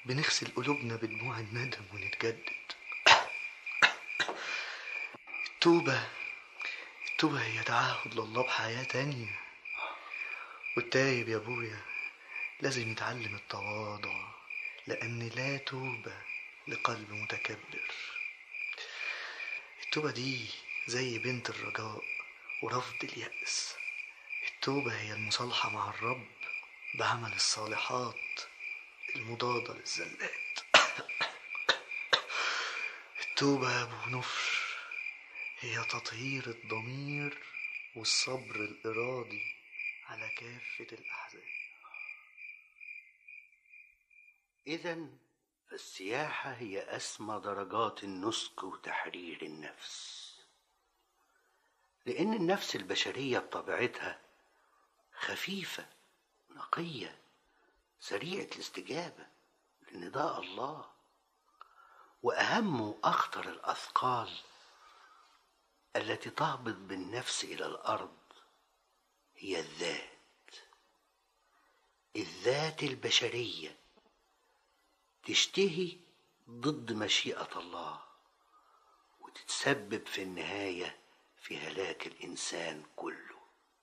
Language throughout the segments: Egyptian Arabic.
بنغسل قلوبنا بدموع الندم ونتجدد التوبة التوبة هي تعهد لله بحياة تانية والتايب يا ابويا لازم يتعلم التواضع لأن لا توبة لقلب متكبر التوبة دي زي بنت الرجاء ورفض اليأس التوبة هي المصالحة مع الرب بعمل الصالحات المضادة للزلات التوبة يا أبو نفر هي تطهير الضمير والصبر الإرادي على كافة الأحزان إذا فالسياحة هي أسمى درجات النسك وتحرير النفس لأن النفس البشرية بطبيعتها خفيفة نقية سريعة الاستجابة لنداء الله وأهم وأخطر الأثقال التي تهبط بالنفس إلى الأرض هي الذات الذات البشرية تشتهي ضد مشيئة الله وتتسبب في النهاية في هلاك الإنسان كله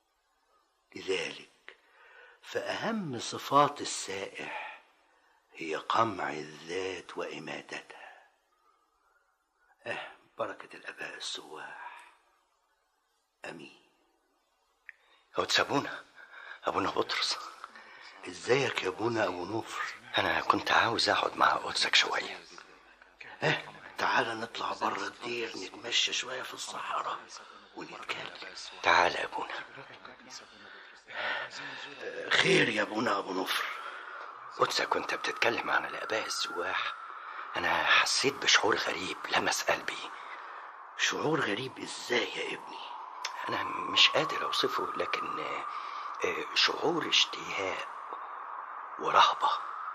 لذلك فأهم صفات السائح هي قمع الذات وإماتتها أه بركة الآباء السواح أمين قدس أبونا أبونا بطرس ازيك يا ابونا ابو نفر أنا كنت عاوز أقعد مع قدسك شوية اه تعال نطلع بره الدير نتمشى شويه في الصحراء ونتكلم تعال يا أبونا خير يا ابونا ابو نفر قدسك كنت بتتكلم عن الآباء السواح أنا حسيت بشعور غريب لمس قلبي شعور غريب ازاي يا ابني أنا مش قادر أوصفه لكن آه، آه، شعور اشتياق ورهبة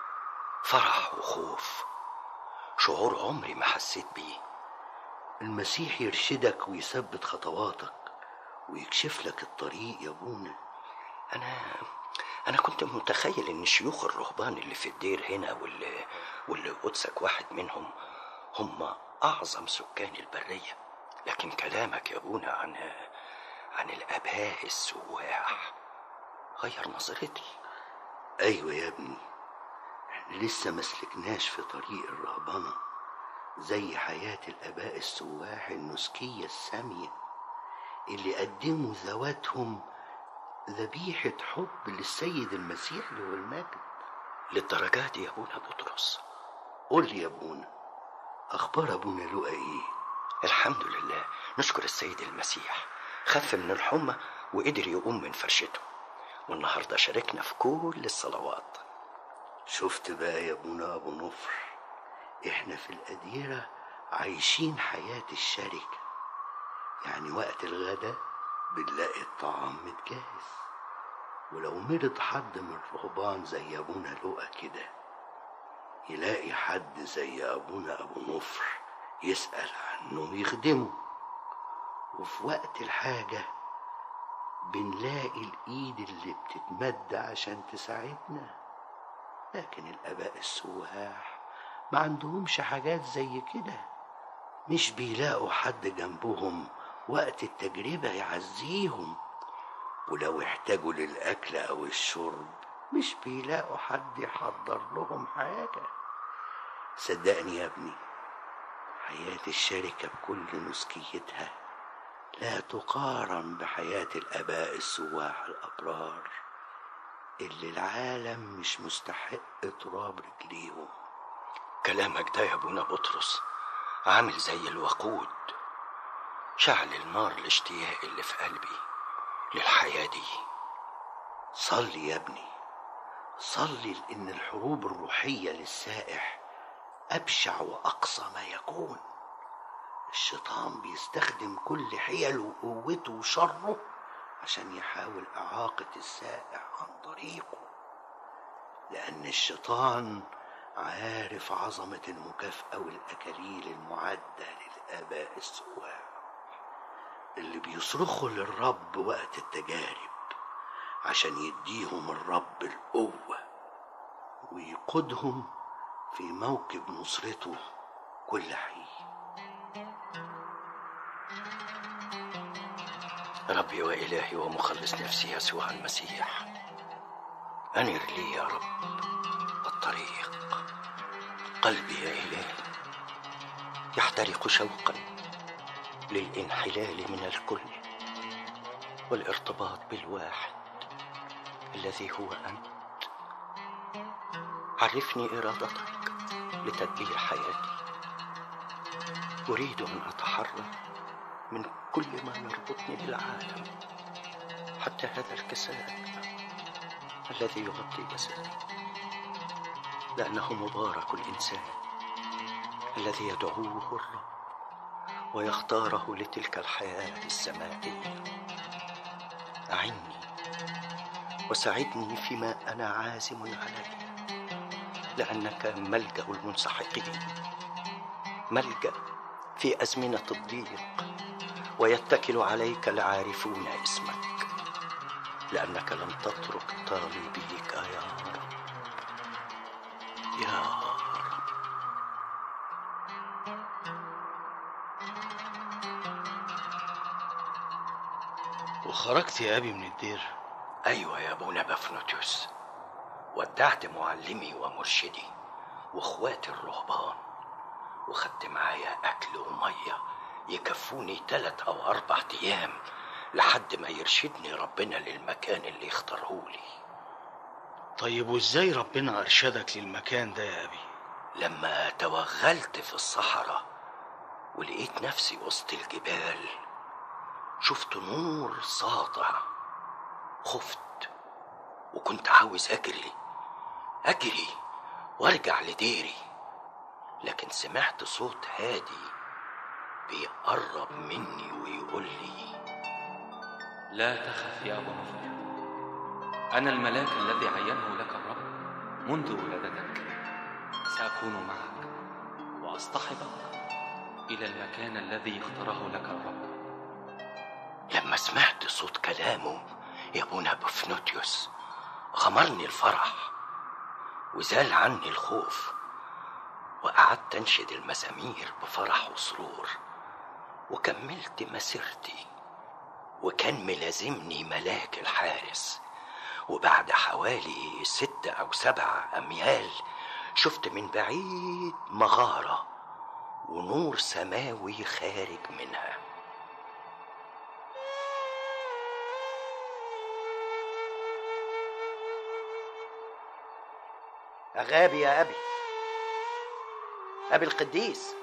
فرح وخوف شعور عمري ما حسيت بيه المسيح يرشدك ويثبت خطواتك ويكشف لك الطريق يا ابونا أنا أنا كنت متخيل إن شيوخ الرهبان اللي في الدير هنا واللي واللي قدسك واحد منهم هم أعظم سكان البرية لكن كلامك يا أبونا عن عن الآباء السواح غير نظرتي ايوه يا ابني احنا لسه ما سلكناش في طريق الرهبنه زي حياه الاباء السواح النسكيه الساميه اللي قدموا ذواتهم ذبيحه حب للسيد المسيح له المجد للدرجة دي يا أبونا بطرس قول لي يا ابونا اخبار ابونا لقى ايه الحمد لله نشكر السيد المسيح خف من الحمى وقدر يقوم من فرشته والنهارده شاركنا في كل الصلوات شفت بقى يا ابونا ابو نفر احنا في الأديرة عايشين حياة الشركة يعني وقت الغدا بنلاقي الطعام متجهز ولو مرض حد من الرهبان زي ابونا لقى كده يلاقي حد زي ابونا ابو نفر يسأل عنه ويخدمه وفي وقت الحاجة بنلاقي الإيد اللي بتتمد عشان تساعدنا لكن الآباء السواح ما عندهمش حاجات زي كده مش بيلاقوا حد جنبهم وقت التجربة يعزيهم ولو احتاجوا للأكل أو الشرب مش بيلاقوا حد يحضر لهم حاجة صدقني يا ابني حياة الشركة بكل نسكيتها لا تقارن بحياة الآباء السواح الأبرار اللي العالم مش مستحق تراب رجليهم كلامك ده يا ابونا بطرس عامل زي الوقود شعل النار الاشتياق اللي في قلبي للحياة دي صلي يا ابني صلي لأن الحروب الروحية للسائح أبشع وأقصى ما يكون الشيطان بيستخدم كل حيله وقوته وشره عشان يحاول إعاقة السائح عن طريقه لأن الشيطان عارف عظمة المكافأة والأكاليل المعدة للآباء السواح اللي بيصرخوا للرب وقت التجارب عشان يديهم الرب القوة ويقودهم في موكب نصرته كل حي ربي وإلهي ومخلص نفسي يسوع المسيح أنر لي يا رب الطريق قلبي يا إلهي يحترق شوقا للانحلال من الكل والارتباط بالواحد الذي هو أنت عرفني إرادتك لتدبير حياتي أريد أن أتحرر من كل ما يربطني بالعالم حتى هذا الكساء الذي يغطي جسدي لأنه مبارك الإنسان الذي يدعوه الرب ويختاره لتلك الحياة السمائية أعني وساعدني فيما أنا عازم عليه لأنك ملجأ المنسحقين ملجأ في أزمنة الضيق ويتكل عليك العارفون اسمك لأنك لم تترك طالبيك يا رب يا رب وخرجت يا أبي من الدير أيوة يا أبونا بفنوتيوس ودعت معلمي ومرشدي واخواتي الرهبان وخدت معايا أكل ومية يكفوني تلات أو أربع أيام لحد ما يرشدني ربنا للمكان اللي يختارهولي طيب وإزاي ربنا أرشدك للمكان ده يا أبي لما توغلت في الصحراء ولقيت نفسي وسط الجبال شفت نور ساطع خفت وكنت عاوز أجري أجري وأرجع لديري لكن سمعت صوت هادي بيقرب مني ويقول لي لا تخف يا أبو نفر أنا الملاك الذي عينه لك الرب منذ ولادتك سأكون معك وأصطحبك إلى المكان الذي اختاره لك الرب لما سمعت صوت كلامه يا ابونا بفنوتيوس غمرني الفرح وزال عني الخوف وقعدت انشد المزامير بفرح وسرور وكملت مسيرتي وكان ملازمني ملاك الحارس وبعد حوالي ست أو سبع أميال شفت من بعيد مغارة ونور سماوي خارج منها أغابي يا أبي أبي القديس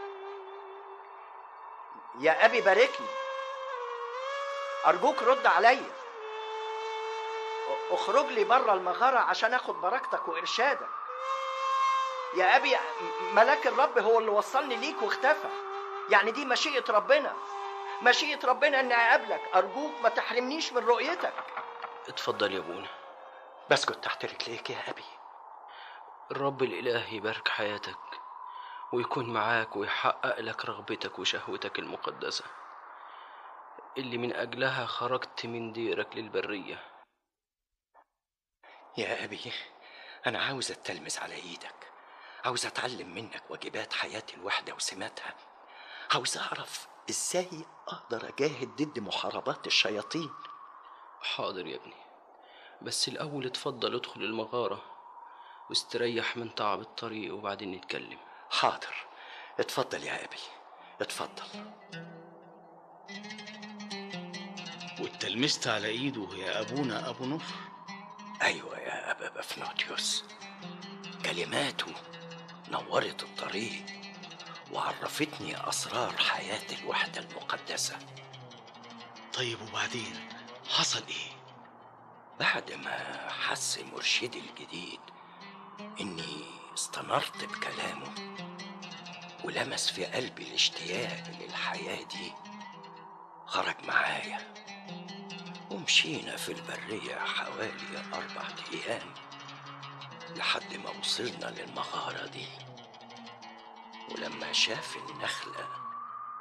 يا أبي باركني أرجوك رد عليا اخرج لي بره المغارة عشان اخد بركتك وارشادك يا ابي ملاك الرب هو اللي وصلني ليك واختفى يعني دي مشيئة ربنا مشيئة ربنا اني اقابلك ارجوك ما تحرمنيش من رؤيتك اتفضل يا ابونا بسجد تحت رجليك يا ابي الرب الإله يبارك حياتك ويكون معاك ويحقق لك رغبتك وشهوتك المقدسة اللي من أجلها خرجت من ديرك للبرية يا أبي أنا عاوز أتلمس على إيدك عاوز أتعلم منك واجبات حياة الوحدة وسماتها عاوز أعرف إزاي أقدر أجاهد ضد محاربات الشياطين حاضر يا ابني بس الأول اتفضل ادخل المغارة واستريح من تعب الطريق وبعدين نتكلم حاضر اتفضل يا أبي اتفضل واتلمست على ايده يا ابونا ابو نفر أيوة يا أبا بفنوتيوس كلماته نورت الطريق وعرفتني أسرار حياة الوحدة المقدسة طيب وبعدين حصل ايه بعد ما حس مرشدي الجديد إني استنرت بكلامه ولمس في قلبي الاشتياق للحياة دي خرج معايا ومشينا في البرية حوالي أربع أيام لحد ما وصلنا للمغارة دي ولما شاف النخلة